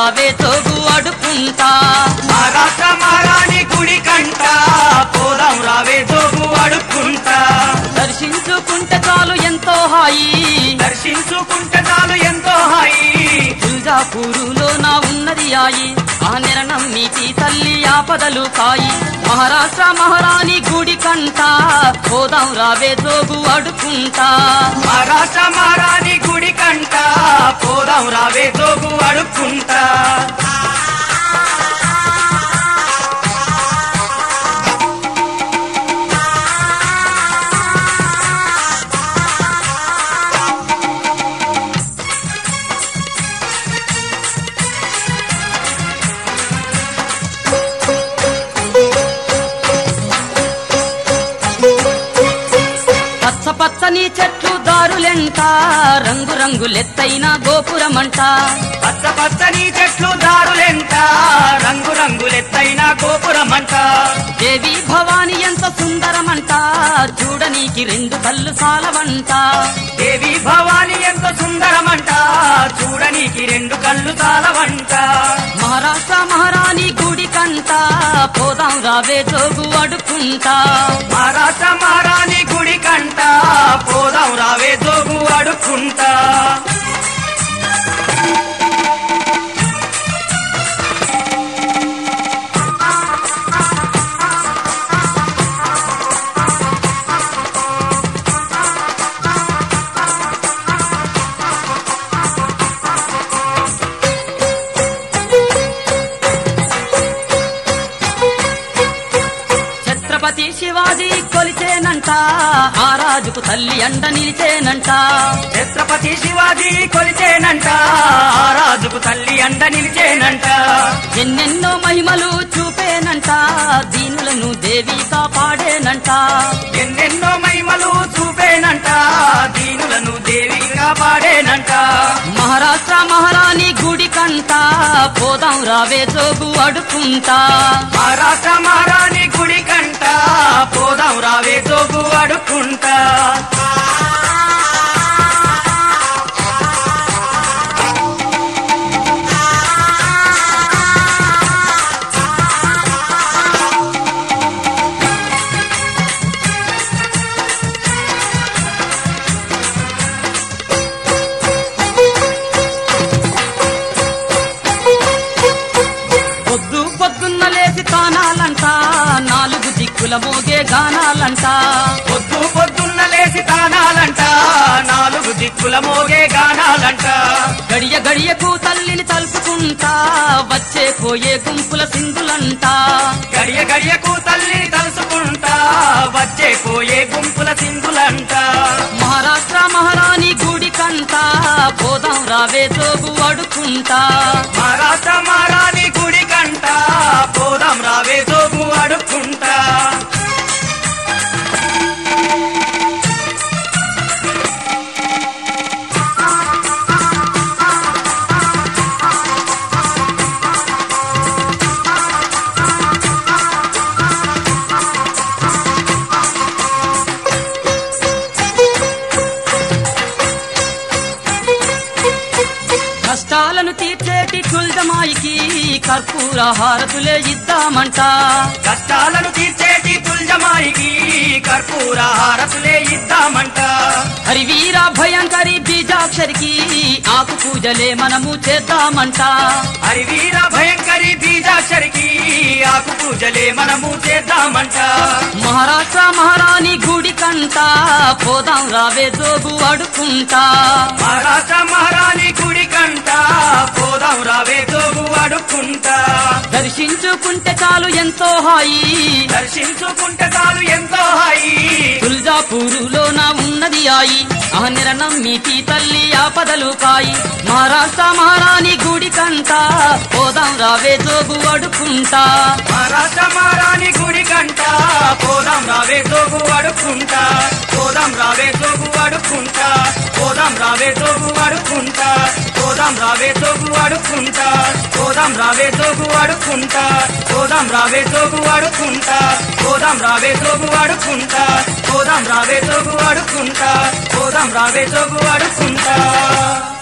రావే తోగు అడుకుంటా మహారాష్ట్ర మహారాణి గుడి కంట పోదాం రావే జోగు అడుక్కుంటా దర్శించుకుంటే చాలు ఎంతో హాయి దర్శించుకుంటే చాలు ఎంతో హాయి తుల్జాపూరులో నా ఉన్నది ఆయి ఆ నిరణం నీతి తల్లి ఆపదలు కాయి మహారాష్ట్ర మహారాణి గుడి కంట పోదాం రావే తోగు అడుకుంటా మహారాష్ట్ర మహారాణి గుడి కంట పోదాం రావే జోగు అడుక్కుంటా పచ్చ పచ్చని చెట్లు దారులెంట రంగు రంగులెత్తైన గోపురమంట పచ్చ పచ్చని చెట్లు దారులెంట రంగు రంగులెత్తైన గోపురమంట దేవి భవాని ఎంత సుందరమంట చూడనీకి రెండు కళ్ళు సాలవంట దేవి భవాని ఎంత సుందరమంట చూడనీకి రెండు కళ్ళు చాలవంట మహారాష్ట్ర మహారాణి గుడి కంట పోదాం రావే జోగు అడుకుంటా మహారాష్ట్ర మహారాణి గుడి కంట పోదాం రావే జోగు అడుక్కుంటా ఛత్రపతి శివాజీ కొలిచేనంట ఆ రాజుకు తల్లి అండ నిలిచేనంట ఛత్రపతి శివాజీ కొలిచేనంట ఆ రాజుకు తల్లి అండ నిలిచేనంట ఎన్నెన్నో మహిమలు చూపేనంట దీనులను దేవి కాపాడేనంట ఎన్నెన్నో మహిమలు చూపేనంట దీనులను దేవిగా పాడేనంట మహారాష్ట్ర మహారాణి గుడి కంట పోదాం రావే జోగు అడుకుంటా మహారాష్ట్ర మహారాణి గుడి కంట పోదాం రావే జోగు అడుక్కుంటా పొద్దు పొద్దున్న లేచి తానాలంట నాలుగు దిక్కుల మోగే గానాలంట పొద్దు పొద్దున్న లేచి తానాలంట నాలుగు దిక్కుల మోగే గానాలంట గడియ గడియకు తల్లిని తలుసుకుంటా వచ్చే పోయే గుంపుల సింధులంట గడియ గడియకు తల్లిని తలుసుకుంటా వచ్చే పోయే గుంపుల సింధులంట మహారాష్ట్ర మహారాణి గుడి కంట పోదాం రావే జోగు అడుకుంటా మహారాష్ట్ర మహారాణి గుడి కంట పోదాం రావే జోగు అడుక్కుంటా కష్టాలను తీర్చేటి తుల్జమాయికి కర్పూర హారతులే ఇద్దామంట కష్టాలను తీర్చేటి తుల్జమాయికి కర్పూర హారతులే ఇద్దామంట హరివీర భయంకరి బీజాక్షరికి ఆకు పూజలే మనము చేద్దామంట హరివీర భయంకరి బీజాక్షరికి ఆకు పూజలే మనము చేద్దామంట మహారాష్ట్ర మహారాణి గుడి కంట పోదాం రావే జోగు అడుకుంటా మహారాష్ట్ర మహారాణి గుడి కంట పోదాం రావే జోగు అడుక్కుంటా దర్శించుకుంటే చాలు ఎంతో హాయి దర్శించుకుంటే చాలు ఎంతో హాయి తుల్జాపూరులో నా ఉన్నది ఆయి ఆ నిరనమ్మితి తల్లి ఆపదలు కాయి మహారాష్ట్ర మహారాణి గుడి కంట పోదాం రావే జోగు అడుకుంటా మహారాష్ట్ర మహారాణి గుడి కంట పోదాం రావే జోగు అడుక్కుంటా పోదాం రావే జోగు అడుక్కుంటా పోదాం రావే జోగు అడుక్కుంటా పోదాం రావే జోగు అడుక్కుంటా పోదాం రావే జోగు అడుక్కుంటా పోదాం రావే జోగు అడుక్కుంటా పోదాం రావే జోగు అడుక్కుంటా పోదాం రావే జోగు అడుక్కుంటా పోదాం రావే జోగు అడుక్కుంటా